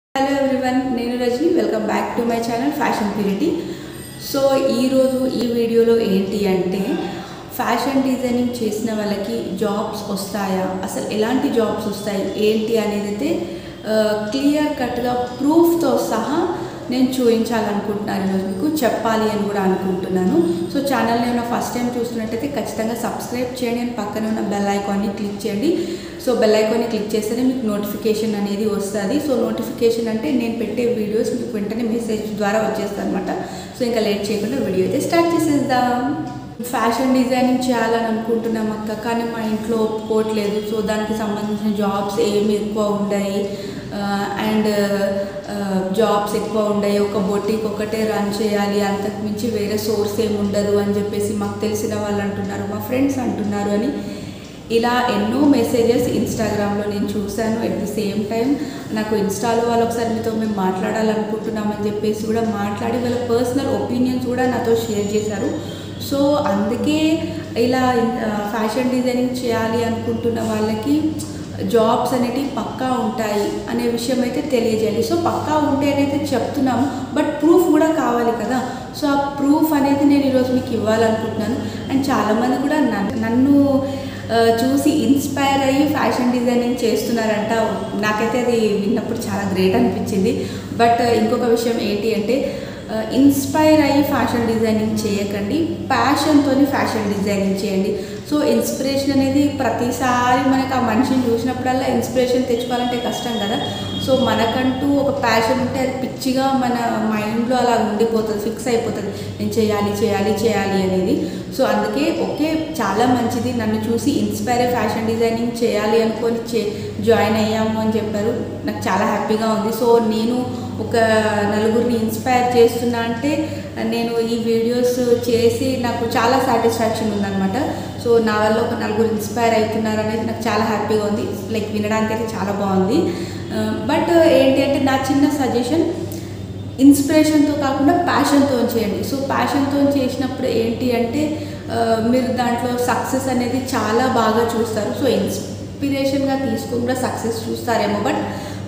hello everyone నేను Rajani welcome back to my channel fashion purity so ఈరోజు ఈ వీడియోలో ఏంటి అంటే ఫ్యాషన్ డిజైనింగ్ చేసిన వాళ్ళకి జాబ్స్ వస్తాయా అసలు ఎలాంటి జాబ్స్ వస్తాయి ఏంటి అనేది అయితే క్లియర్ కట్గా ప్రూఫ్తో సహా నేను చూపించాలనుకుంటున్నాను ఈరోజు మీకు చెప్పాలి అని కూడా అనుకుంటున్నాను సో ఛానల్ని ఏమైనా ఫస్ట్ టైం చూస్తున్నట్టయితే ఖచ్చితంగా సబ్స్క్రైబ్ చేయండి అండ్ పక్కన ఉన్న బెల్ ఐకాన్ని క్లిక్ చేయండి సో బెల్ ఐకాన్ని క్లిక్ చేస్తేనే మీకు నోటిఫికేషన్ అనేది వస్తుంది సో నోటిఫికేషన్ అంటే నేను పెట్టే వీడియోస్ మీకు వెంటనే మెసేజ్ ద్వారా వచ్చేస్తుంది అనమాట సో ఇంకా లేట్ చేయకుండా వీడియో అయితే స్టార్ట్ చేసేద్దాం ఫ్యాషన్ డిజైనింగ్ చేయాలని అనుకుంటున్నాం అక్క కానీ మా ఇంట్లో ఒప్పుకోవట్లేదు సో దానికి సంబంధించిన జాబ్స్ ఏమి ఎక్కువ ఉన్నాయి అండ్ జాబ్స్ ఎక్కువ ఉన్నాయి ఒక బొటిక్ ఒకటే రన్ చేయాలి అంతకు మించి వేరే సోర్స్ ఏమి ఉండదు అని చెప్పేసి మాకు తెలిసిన వాళ్ళు అంటున్నారు మా ఫ్రెండ్స్ అంటున్నారు అని ఇలా ఎన్నో మెసేజెస్ ఇన్స్టాగ్రామ్లో నేను చూశాను ఎట్ ది సేమ్ టైం నాకు ఇన్స్టాలో వాళ్ళు ఒకసారి మీతో మేము మాట్లాడాలనుకుంటున్నామని చెప్పేసి కూడా మాట్లాడి వాళ్ళ పర్సనల్ ఒపీనియన్స్ కూడా నాతో షేర్ చేశారు సో అందుకే ఇలా ఫ్యాషన్ డిజైనింగ్ చేయాలి అనుకుంటున్న వాళ్ళకి జాబ్స్ అనేటివి పక్కా ఉంటాయి అనే విషయం అయితే తెలియజేయాలి సో పక్కా ఉంటే అయితే చెప్తున్నాము బట్ ప్రూఫ్ కూడా కావాలి కదా సో ఆ ప్రూఫ్ అనేది నేను ఈరోజు మీకు ఇవ్వాలనుకుంటున్నాను అండ్ చాలామంది కూడా నన్ను నన్ను చూసి ఇన్స్పైర్ అయ్యి ఫ్యాషన్ డిజైనింగ్ చేస్తున్నారంట నాకైతే అది విన్నప్పుడు చాలా గ్రేట్ అనిపించింది బట్ ఇంకొక విషయం ఏంటి అంటే ఇన్స్పైర్ అయ్యి ఫ్యాషన్ డిజైనింగ్ చేయకండి ప్యాషన్తో ఫ్యాషన్ డిజైనింగ్ చేయండి సో ఇన్స్పిరేషన్ అనేది ప్రతిసారి మనకు ఆ మనిషిని చూసినప్పుడల్లా ఇన్స్పిరేషన్ తెచ్చుకోవాలంటే కష్టం కదా సో మనకంటూ ఒక ప్యాషన్ ఉంటే అది పిచ్చిగా మన మైండ్లో అలా ఉండిపోతుంది ఫిక్స్ అయిపోతుంది నేను చేయాలి చేయాలి చేయాలి అనేది సో అందుకే ఓకే చాలా మంచిది నన్ను చూసి ఇన్స్పైర్ అయ్యి ఫ్యాషన్ డిజైనింగ్ చేయాలి అనుకొని చే జాయిన్ అయ్యాము అని చెప్పారు నాకు చాలా హ్యాపీగా ఉంది సో నేను ఒక నలుగురిని ఇన్స్పైర్ చేస్తున్నా అంటే నేను ఈ వీడియోస్ చేసి నాకు చాలా సాటిస్ఫాక్షన్ ఉందన్నమాట సో నా వల్ల ఒక నలుగురు ఇన్స్పైర్ అవుతున్నారు అనేది నాకు చాలా హ్యాపీగా ఉంది లైక్ వినడానికి అయితే చాలా బాగుంది బట్ ఏంటి అంటే నా చిన్న సజెషన్ ఇన్స్పిరేషన్తో కాకుండా ప్యాషన్తో చేయండి సో ప్యాషన్తో చేసినప్పుడు ఏంటి అంటే మీరు దాంట్లో సక్సెస్ అనేది చాలా బాగా చూస్తారు సో ఇన్స్పిరేషన్గా తీసుకుని కూడా సక్సెస్ చూస్తారేమో బట్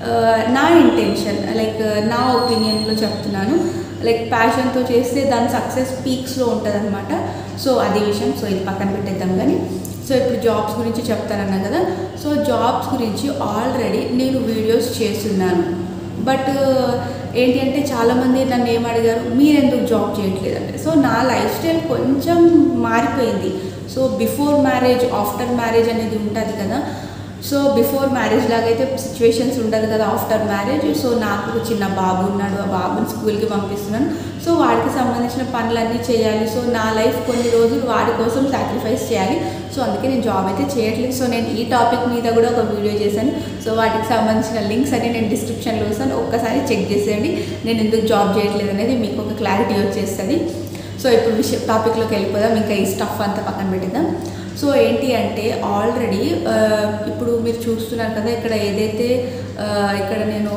నా ఇంటెన్షన్ లైక్ నా ఒపీనియన్లో చెప్తున్నాను లైక్ ప్యాషన్తో చేస్తే దాని సక్సెస్ పీక్స్లో ఉంటుంది అనమాట సో అది విషయం సో ఇది పక్కన పెట్టేద్దాం కానీ సో ఇప్పుడు జాబ్స్ గురించి చెప్తానన్నా కదా సో జాబ్స్ గురించి ఆల్రెడీ నేను వీడియోస్ చేస్తున్నాను బట్ ఏంటి అంటే చాలామంది నన్ను ఏం అడిగారు మీరు ఎందుకు జాబ్ చేయట్లేదంటే సో నా లైఫ్ స్టైల్ కొంచెం మారిపోయింది so before marriage after marriage అనేది ఉంటుంది కదా సో బిఫోర్ మ్యారేజ్ లాగైతే సిచ్యువేషన్స్ ఉండదు కదా ఆఫ్టర్ మ్యారేజ్ సో నాకు చిన్న బాబు ఉన్నాడు ఆ బాబుని స్కూల్కి పంపిస్తున్నాను సో వాడికి సంబంధించిన పనులన్నీ చేయాలి సో నా లైఫ్ కొన్ని రోజులు వాడి కోసం సాక్రిఫైస్ చేయాలి సో అందుకే నేను జాబ్ అయితే చేయట్లేదు సో నేను ఈ టాపిక్ మీద కూడా ఒక వీడియో చేశాను సో వాటికి సంబంధించిన లింక్స్ అన్ని నేను డిస్క్రిప్షన్లో ఇస్తాను ఒక్కసారి చెక్ చేసేయండి నేను ఎందుకు జాబ్ చేయట్లేదు అనేది మీకు ఒక క్లారిటీ వచ్చేస్తుంది సో ఇప్పుడు విషయం టాపిక్లోకి వెళ్ళిపోదాం ఇంకా ఈ స్టఫ్ అంతా పక్కన పెట్టిద్దాం సో ఏంటి అంటే ఆల్రెడీ ఇప్పుడు మీరు చూస్తున్నారు కదా ఇక్కడ ఏదైతే ఇక్కడ నేను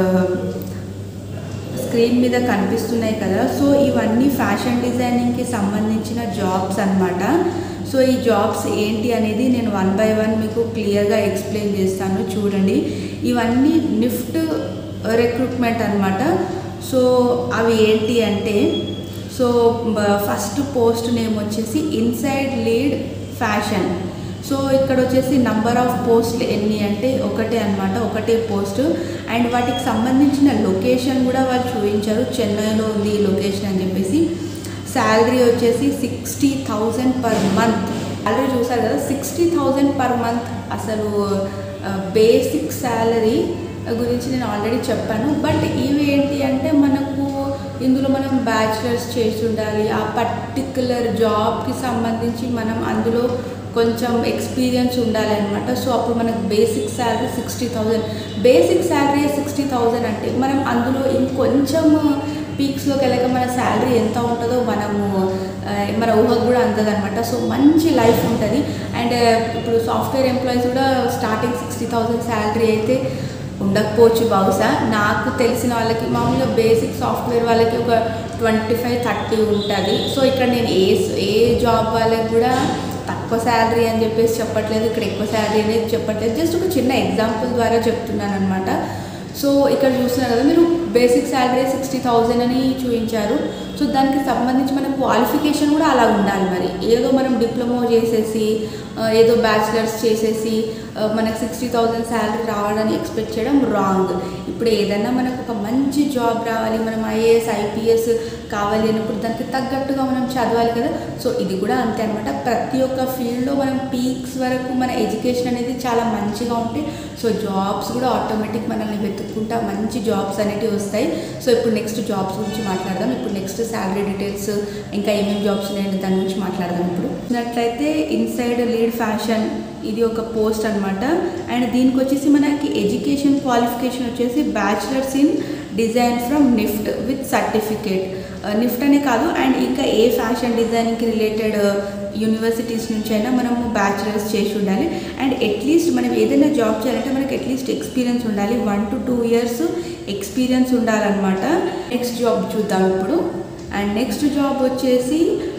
స్క్రీన్ మీద కనిపిస్తున్నాయి కదా సో ఇవన్నీ ఫ్యాషన్ డిజైనింగ్కి సంబంధించిన జాబ్స్ అనమాట సో ఈ జాబ్స్ ఏంటి అనేది నేను వన్ బై వన్ మీకు క్లియర్గా ఎక్స్ప్లెయిన్ చేస్తాను చూడండి ఇవన్నీ నిఫ్ట్ రిక్రూట్మెంట్ అనమాట సో అవి ఏంటి అంటే సో ఫస్ట్ పోస్ట్ నేమ్ వచ్చేసి ఇన్సైడ్ లీడ్ ఫ్యాషన్ సో ఇక్కడ వచ్చేసి నంబర్ ఆఫ్ పోస్ట్లు ఎన్ని అంటే ఒకటే అనమాట ఒకటే పోస్ట్ అండ్ వాటికి సంబంధించిన లొకేషన్ కూడా వాళ్ళు చూపించారు చెన్నైలో ఉంది ఈ లొకేషన్ అని చెప్పేసి శాలరీ వచ్చేసి sixty thousand per month salary చూసారు కదా సిక్స్టీ థౌజండ్ పర్ మంత్ అసలు బేసిక్ శాలరీ గురించి నేను ఆల్రెడీ చెప్పాను బట్ ఇవి ఏంటి అంటే మనకు ఇందులో మనం బ్యాచిలర్స్ చేసి ఉండాలి ఆ పర్టికులర్ జాబ్కి సంబంధించి మనం అందులో కొంచెం ఎక్స్పీరియన్స్ ఉండాలి అనమాట సో అప్పుడు మనకు basic salary sixty thousand basic salary sixty thousand అంటే మనం అందులో ఇంకొంచెం పీక్స్లోకి వెళ్ళక మన శాలరీ ఎంత ఉంటుందో మనము మన ఊహకు కూడా అందదు అనమాట సో మంచి లైఫ్ ఉంటుంది అండ్ ఇప్పుడు సాఫ్ట్వేర్ ఎంప్లాయీస్ కూడా స్టార్టింగ్ సిక్స్టీ థౌజండ్ శాలరీ అయితే ఉండకపోవచ్చు బహుశా నాకు తెలిసిన వాళ్ళకి మామూలుగా బేసిక్ సాఫ్ట్వేర్ వాళ్ళకి ఒక ట్వంటీ ఫైవ్ థర్టీ ఉంటుంది సో ఇక్కడ నేను ఏ ఏ జాబ్ వాళ్ళకి కూడా తక్కువ శాలరీ అని చెప్పేసి చెప్పట్లేదు ఇక్కడ ఎక్కువ శాలరీ అనేది చెప్పట్లేదు జస్ట్ ఒక చిన్న ఎగ్జాంపుల్ ద్వారా చెప్తున్నాను అనమాట సో ఇక్కడ చూస్తున్నారు కదా మీరు బేసిక్ శాలరీ సిక్స్టీ థౌజండ్ అని చూపించారు సో దానికి సంబంధించి మన క్వాలిఫికేషన్ కూడా అలా ఉండాలి మరి ఏదో మనం డిప్లొమా చేసేసి ఆ, ఏదో బ్యాచిలర్స్ చేసేసి ఆ, మనకు సిక్స్టీ థౌజండ్ శాలరీ రావాలని ఎక్స్పెక్ట్ చేయడం రాంగ్ ఇప్పుడు ఏదైనా మనకు ఒక మంచి జాబ్ రావాలి మనం ఐఏఎస్ ఐపీఎస్ కావాలి అన్నప్పుడు దానికి తగ్గట్టుగా మనం చదవాలి కదా సో ఇది కూడా అంతే అనమాట ప్రతి ఒక్క ఫీల్డ్లో మనం పీక్స్ వరకు మన ఎడ్యుకేషన్ అనేది చాలా మంచిగా ఉంటే సో జాబ్స్ కూడా ఆటోమేటిక్ మనల్ని వెతుక్కుంటా మంచి జాబ్స్ అనేటివి వస్తాయి సో ఇప్పుడు నెక్స్ట్ జాబ్స్ గురించి మాట్లాడదాం ఇప్పుడు నెక్స్ట్ శాలరీ డీటెయిల్స్ ఇంకా ఏమేమి జాబ్స్ ఉన్నాయంటే దాని గురించి మాట్లాడదాం ఇప్పుడు ఉన్నట్లయితే ఇన్సైడ్ లీడ్ ఫ్యాషన్ ఇది ఒక పోస్ట్ అనమాట అండ్ దీనికి వచ్చేసి మనకి ఎడ్యుకేషన్ క్వాలిఫికేషన్ వచ్చేసి bachelors in design from NIFT with certificate NIFT అనే కాదు అండ్ ఇంకా ఏ ఫ్యాషన్ డిజైనింగ్కి రిలేటెడ్ యూనివర్సిటీస్ నుంచి అయినా మనము బ్యాచిలర్స్ చేసి ఉండాలి అండ్ అట్లీస్ట్ మనం ఏదైనా జాబ్ చేయాలంటే మనకి అట్లీస్ట్ ఎక్స్పీరియన్స్ ఉండాలి one to two years experience ఉండాలన్నమాట నెక్స్ట్ జాబ్ చూద్దాం ఇప్పుడు అండ్ నెక్స్ట్ జాబ్ వచ్చేసి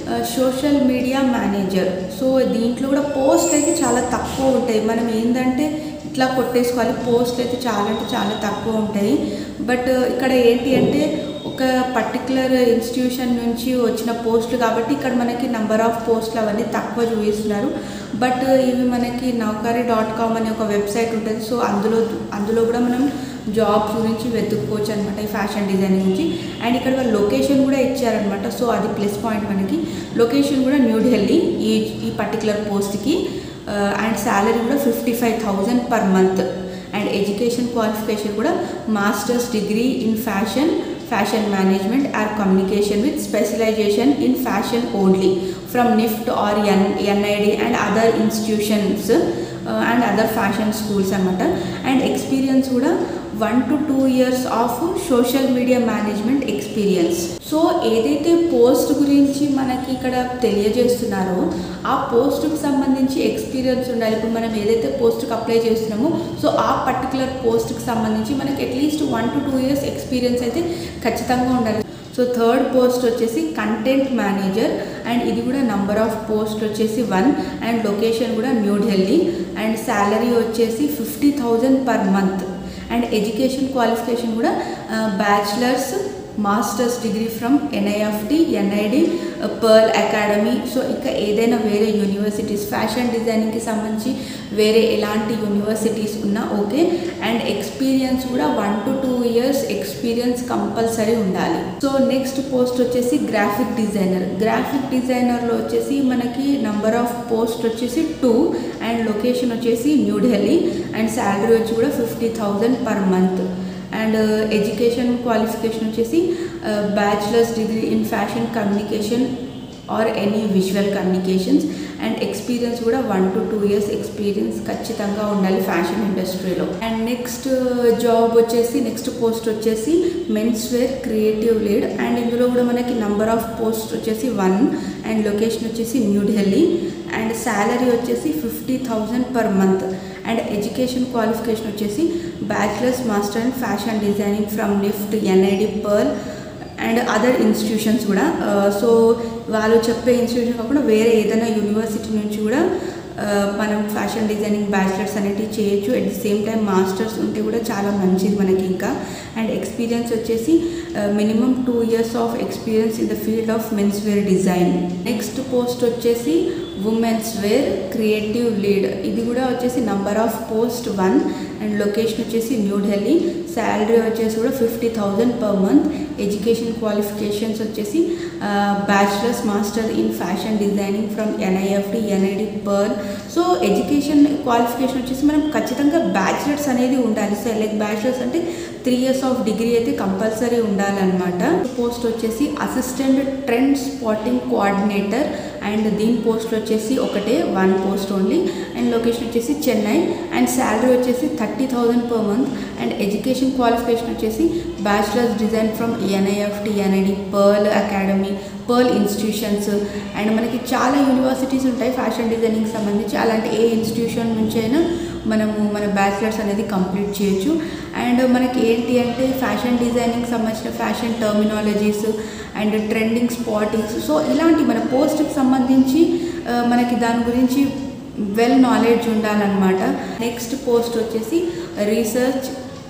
సోషల్ మీడియా మేనేజర్ సో దీంట్లో కూడా పోస్ట్ అయితే చాలా తక్కువ ఉంటాయి మనం ఏంటంటే ఇట్లా కొట్టేసుకోవాలి పోస్ట్ అయితే చాలా అంటే చాలా తక్కువ ఉంటాయి బట్ ఇక్కడ ఏంటి అంటే ఒక పర్టికులర్ ఇన్స్టిట్యూషన్ నుంచి వచ్చిన పోస్టులు కాబట్టి ఇక్కడ మనకి నెంబర్ ఆఫ్ పోస్టులు అవన్నీ తక్కువ చూపిస్తున్నారు బట్ ఇవి మనకి నౌకరీ డాట్ కామ్ అనే ఒక వెబ్సైట్ ఉంటుంది సో అందులో అందులో కూడా మనం జాబ్స్ గురించి వెతుక్కోవచ్చు అనమాట ఈ ఫ్యాషన్ డిజైనింగ్ గురించి అండ్ ఇక్కడ వాళ్ళ లొకేషన్ కూడా ఇచ్చారనమాట సో అది ప్లస్ పాయింట్ మనకి లొకేషన్ కూడా న్యూఢిల్లీ ఈ ఈ పర్టికులర్ పోస్ట్కి అండ్ శాలరీ కూడా fifty five thousand per month and education qualification కూడా masters degree in fashion fashion management or communication with specialization in fashion only from NIFT or N NID and other institutions and other fashion schools అనమాట and experience కూడా one to two years of social media management experience so ఏదైతే post గురించి మనకి ఇక్కడ తెలియజేస్తున్నారో ఆ పోస్ట్కి సంబంధించి experience ఉండాలి ఇప్పుడు మనం ఏదైతే పోస్ట్కి అప్లై చేస్తున్నామో సో ఆ పర్టికులర్ పోస్ట్కి సంబంధించి మనకి at least one to two years experience అయితే ఖచ్చితంగా ఉండాలి సో థర్డ్ పోస్ట్ వచ్చేసి కంటెంట్ మేనేజర్ అండ్ ఇది కూడా నంబర్ ఆఫ్ పోస్ట్ వచ్చేసి వన్ అండ్ లొకేషన్ కూడా న్యూఢిల్లీ అండ్ శాలరీ వచ్చేసి fifty thousand per month and education qualification కూడా bachelors masters degree from NIFT NID Pearl Academy so ఇంకా ఏదైనా వేరే యూనివర్సిటీస్ ఫ్యాషన్ డిజైనింగ్కి సంబంధించి వేరే ఎలాంటి యూనివర్సిటీస్ ఉన్నా ఓకే అండ్ ఎక్స్పీరియన్స్ కూడా one to two years experience compulsory ఉండాలి సో నెక్స్ట్ పోస్ట్ వచ్చేసి గ్రాఫిక్ డిజైనర్ గ్రాఫిక్ డిజైనర్లో వచ్చేసి మనకి నంబర్ ఆఫ్ పోస్ట్ వచ్చేసి టూ అండ్ లొకేషన్ వచ్చేసి న్యూఢిల్లీ అండ్ శాలరీ వచ్చి కూడా fifty thousand per month and education qualification వచ్చేసి bachelors degree in fashion communication or any visual communications and experience కూడా one to two years experience ఖచ్చితంగా ఉండాలి fashion ఇండస్ట్రీలో and next job వచ్చేసి next post వచ్చేసి men's wear creative lead and ఇందులో కూడా మనకి నంబర్ ఆఫ్ పోస్ట్ వచ్చేసి వన్ అండ్ లొకేషన్ వచ్చేసి న్యూఢిల్లీ అండ్ శాలరీ వచ్చేసి fifty thousand per month and education qualification వచ్చేసి bachelors master and fashion designing from NIFT NID Pearl and other institutions కూడా so వాళ్ళు చెప్పే ఇన్స్టిట్యూషన్ కాకుండా వేరే ఏదైనా యూనివర్సిటీ నుంచి కూడా ఆ, మనం ఫ్యాషన్ డిజైనింగ్ బ్యాచిలర్స్ అనేటివి చేయొచ్చు at the same time masters ఉంటే కూడా చాలా మంచిది మనకి ఇంకా అండ్ ఎక్స్పీరియన్స్ వచ్చేసి minimum two years of experience in the field of men's wear design next post వచ్చేసి ఉమెన్స్ వేర్ క్రియేటివ్ లీడ్ ఇది కూడా వచ్చేసి number of post one and location వచ్చేసి న్యూఢిల్లీ శాలరీ వచ్చేసి కూడా fifty thousand per month education qualifications వచ్చేసి bachelors master in fashion designing from NIFT NID Pearl so education qualification వచ్చేసి మనం ఖచ్చితంగా బ్యాచిలర్స్ అనేది ఉండాలి సో లైక్ బ్యాచిలర్స్ అంటే త్రీ ఇయర్స్ ఆఫ్ డిగ్రీ అయితే కంపల్సరీ ఉండాలన్నమాట పోస్ట్ వచ్చేసి assistant trend spotting coordinator and దీని పోస్ట్ వచ్చేసి ఒకటే one post only and location వచ్చేసి చెన్నై అండ్ శాలరీ వచ్చేసి thirty thousand per month and education qualification వచ్చేసి bachelors design from NIFT NID Pearl Academy Pearl institutions and మనకి చాలా యూనివర్సిటీస్ ఉంటాయి ఫ్యాషన్ డిజైనింగ్ సంబంధించి అలాంటి ఏ ఇన్స్టిట్యూషన్ నుంచి అయినా మనము మన బ్యాచిలర్స్ అనేది కంప్లీట్ చేయొచ్చు అండ్ మనకి ఏంటి అంటే ఫ్యాషన్ డిజైనింగ్ సంబంధించిన fashion terminologies and trending spottings so ఇలాంటి మన పోస్ట్కి సంబంధించి ఆ, మనకి దాని గురించి వెల్ నాలెడ్జ్ ఉండాలన్నమాట నెక్స్ట్ పోస్ట్ వచ్చేసి research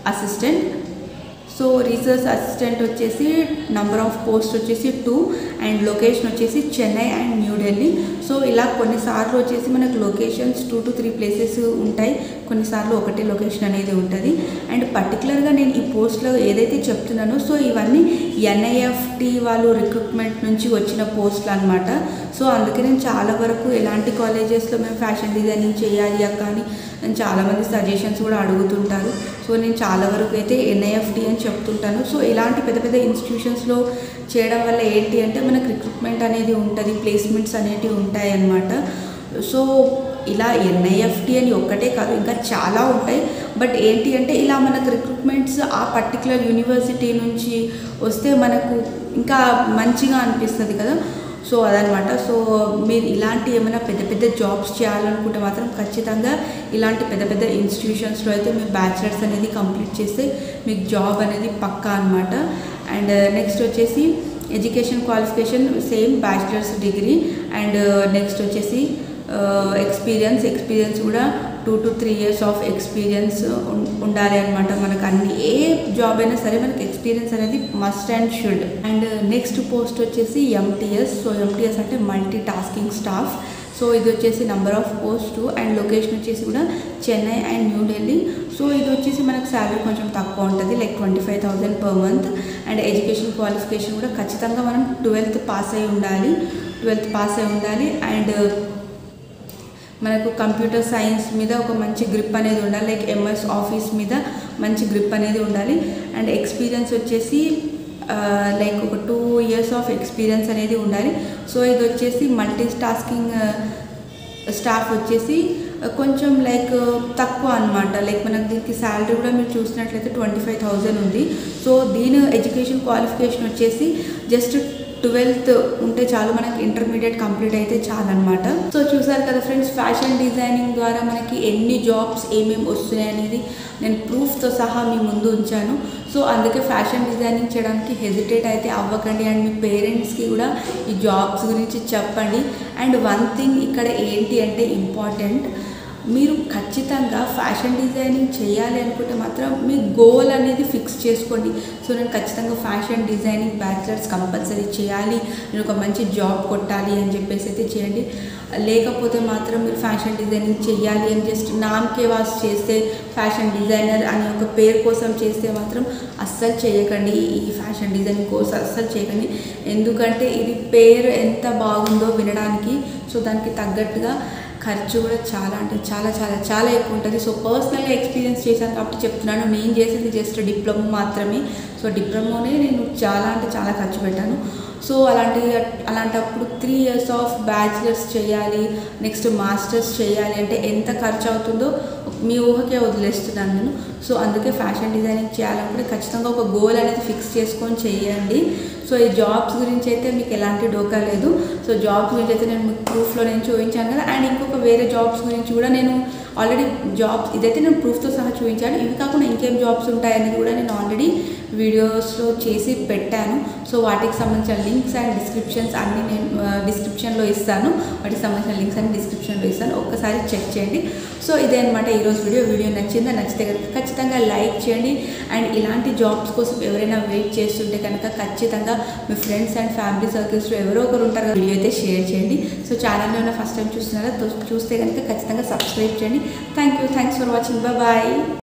assistant so research assistant వచ్చేసి నంబర్ ఆఫ్ పోస్ట్ వచ్చేసి టూ అండ్ లొకేషన్ వచ్చేసి చెన్నై అండ్ న్యూఢిల్లీ సో ఇలా కొన్నిసార్లు వచ్చేసి మనకు locations two to three places ఉంటాయి కొన్నిసార్లు ఒకటే లొకేషన్ అనేది ఉంటుంది అండ్ పర్టికులర్గా నేను ఈ పోస్ట్లో ఏదైతే చెప్తున్నానో సో ఇవన్నీ ఎన్ఐఎఫ్టి వాళ్ళు రిక్రూట్మెంట్ నుంచి వచ్చిన పోస్టులు అనమాట సో అందుకే నేను చాలా వరకు ఎలాంటి కాలేజెస్లో మేము ఫ్యాషన్ డిజైనింగ్ చేయాలి అక్క అని నేను చాలామంది సజెషన్స్ కూడా అడుగుతుంటారు సో నేను చాలా వరకు అయితే ఎన్ఐఎఫ్టి అని చెప్తుంటాను సో ఇలాంటి పెద్ద పెద్ద ఇన్స్టిట్యూషన్స్లో చేయడం వల్ల ఏంటి అంటే మనకు రిక్రూట్మెంట్ అనేది ఉంటుంది ప్లేస్మెంట్స్ అనేటివి ఉంటాయి అన్నమాట సో ఇలా ఎన్ఐఎఫ్టి అని ఒక్కటే కాదు ఇంకా చాలా ఉంటాయి బట్ ఏంటి అంటే ఇలా మనకు రిక్రూట్మెంట్స్ ఆ పర్టికులర్ యూనివర్సిటీ నుంచి వస్తే మనకు ఇంకా మంచిగా అనిపిస్తుంది కదా సో అదనమాట సో మీరు ఇలాంటి ఏమైనా పెద్ద పెద్ద జాబ్స్ చేయాలనుకుంటే మాత్రం ఖచ్చితంగా ఇలాంటి పెద్ద పెద్ద ఇన్స్టిట్యూషన్స్లో అయితే మీ బ్యాచిలర్స్ అనేది కంప్లీట్ చేస్తే మీకు జాబ్ అనేది పక్కా అనమాట అండ్ నెక్స్ట్ వచ్చేసి education qualification same bachelors degree and next వచ్చేసి ఎక్స్పీరియన్స్ ఎక్స్పీరియన్స్ కూడా two to three years of experience ఉండాలి అనమాట మనకు అన్ని ఏ జాబ్ అయినా సరే మనకి ఎక్స్పీరియన్స్ అనేది must and should and next post వచ్చేసి ఎంటీఎస్ సో ఎంటీఎస్ అంటే మల్టీ టాస్కింగ్ స్టాఫ్ సో ఇది వచ్చేసి number of post and location వచ్చేసి కూడా చెన్నై అండ్ న్యూఢిల్లీ సో ఇది వచ్చేసి మనకు శాలరీ కొంచెం తక్కువ ఉంటుంది like twenty five thousand per month and education qualification కూడా ఖచ్చితంగా మనం ట్వెల్త్ పాస్ అయి ఉండాలి ట్వెల్త్ పాస్ అయి ఉండాలి అండ్ మనకు కంప్యూటర్ సైన్స్ మీద ఒక మంచి గ్రిప్ అనేది ఉండాలి లైక్ ఎంఎస్ ఆఫీస్ మీద మంచి గ్రిప్ అనేది ఉండాలి అండ్ ఎక్స్పీరియన్స్ వచ్చేసి లైక్ ఒక టూ ఇయర్స్ ఆఫ్ ఎక్స్పీరియన్స్ అనేది ఉండాలి సో ఇది వచ్చేసి మల్టీ టాస్కింగ్ స్టాఫ్ వచ్చేసి కొంచెం లైక్ తక్కువ అనమాట లైక్ మనకు దీనికి శాలరీ కూడా మీరు చూసినట్లయితే ట్వంటీ ఫైవ్ థౌజండ్ ఉంది సో దీని ఎడ్యుకేషన్ క్వాలిఫికేషన్ వచ్చేసి జస్ట్ ట్వెల్త్ ఉంటే చాలు మనకి ఇంటర్మీడియట్ కంప్లీట్ అయితే చాలు అనమాట సో చూసారు కదా ఫ్రెండ్స్ ఫ్యాషన్ డిజైనింగ్ ద్వారా మనకి ఎన్ని జాబ్స్ ఏమేమి వస్తున్నాయి అనేది నేను ప్రూఫ్తో సహా మీ ముందు ఉంచాను సో అందుకే ఫ్యాషన్ డిజైనింగ్ చేయడానికి హెజిటేట్ అయితే అవ్వకండి అండ్ మీ పేరెంట్స్కి కూడా ఈ జాబ్స్ గురించి చెప్పండి అండ్ వన్ థింగ్ ఇక్కడ ఏంటి అంటే ఇంపార్టెంట్ మీరు ఖచ్చితంగా ఫ్యాషన్ డిజైనింగ్ చేయాలి అనుకుంటే మాత్రం మీ గోల్ అనేది ఫిక్స్ చేసుకోండి సో నేను ఖచ్చితంగా ఫ్యాషన్ డిజైనింగ్ బ్యాచిలర్స్ కంపల్సరీ చేయాలి నేను ఒక మంచి జాబ్ కొట్టాలి అని చెప్పేసి అయితే చేయండి లేకపోతే మాత్రం మీరు ఫ్యాషన్ డిజైనింగ్ చేయాలి అని జస్ట్ నామకే వాస్ చేస్తే ఫ్యాషన్ డిజైనర్ అనే ఒక పేరు కోసం చేస్తే మాత్రం అస్సలు చేయకండి ఈ ఫ్యాషన్ డిజైనింగ్ కోర్స్ అస్సలు చేయకండి ఎందుకంటే ఇది పేరు ఎంత బాగుందో వినడానికి సో దానికి తగ్గట్టుగా ఖర్చు కూడా చాలా అంటే చాలా చాలా చాలా ఎక్కువ ఉంటుంది సో పర్సనల్గా ఎక్స్పీరియన్స్ చేశాను కాబట్టి చెప్తున్నాను నేను చేసింది జస్ట్ డిప్లొమా మాత్రమే సో డిప్లొమానే నేను చాలా అంటే చాలా ఖర్చు పెట్టాను సో అలాంటి అలాంటప్పుడు త్రీ ఇయర్స్ ఆఫ్ బ్యాచిలర్స్ చేయాలి నెక్స్ట్ మాస్టర్స్ చేయాలి అంటే ఎంత ఖర్చు అవుతుందో మీ ఊహకే వదిలేస్తున్నాను నేను సో అందుకే ఫ్యాషన్ డిజైనింగ్ చేయాలనుకుంటే ఖచ్చితంగా ఒక గోల్ అనేది ఫిక్స్ చేసుకొని చేయండి సో ఈ జాబ్స్ గురించి అయితే మీకు ఎలాంటి డోకా లేదు సో జాబ్స్ గురించి అయితే నేను మీకు ప్రూఫ్లో నేను చూపించాను కదా అండ్ ఇంకొక వేరే జాబ్స్ గురించి కూడా నేను ఆల్రెడీ జాబ్స్ ఇదైతే నేను ప్రూఫ్తో సహా చూపించాను ఇవి కాకుండా ఇంకేం జాబ్స్ ఉంటాయనేది కూడా నేను ఆల్రెడీ వీడియోస్లో చేసి పెట్టాను సో వాటికి సంబంధించిన లింక్స్ అండ్ డిస్క్రిప్షన్స్ అన్నీ నేను డిస్క్రిప్షన్లో ఇస్తాను వాటికి సంబంధించిన లింక్స్ అన్ని డిస్క్రిప్షన్లో ఇస్తాను ఒక్కసారి చెక్ చేయండి సో ఇదే అనమాట ఈరోజు వీడియో వీడియో నచ్చిందా నచ్చితే కనుక ఖచ్చితంగా లైక్ చేయండి అండ్ ఇలాంటి జాబ్స్ కోసం ఎవరైనా వెయిట్ చేస్తుంటే కనుక ఖచ్చితంగా మీ ఫ్రెండ్స్ అండ్ ఫ్యామిలీ సర్కిల్స్లో ఎవరో ఒకరు ఉంటారు కదా వీడియో అయితే షేర్ చేయండి సో ఛానల్లో ఉన్న ఫస్ట్ టైం చూస్తున్నారా చూస్తే కనుక ఖచ్చితంగా సబ్స్క్రైబ్ చేయండి thank you thanks for watching bye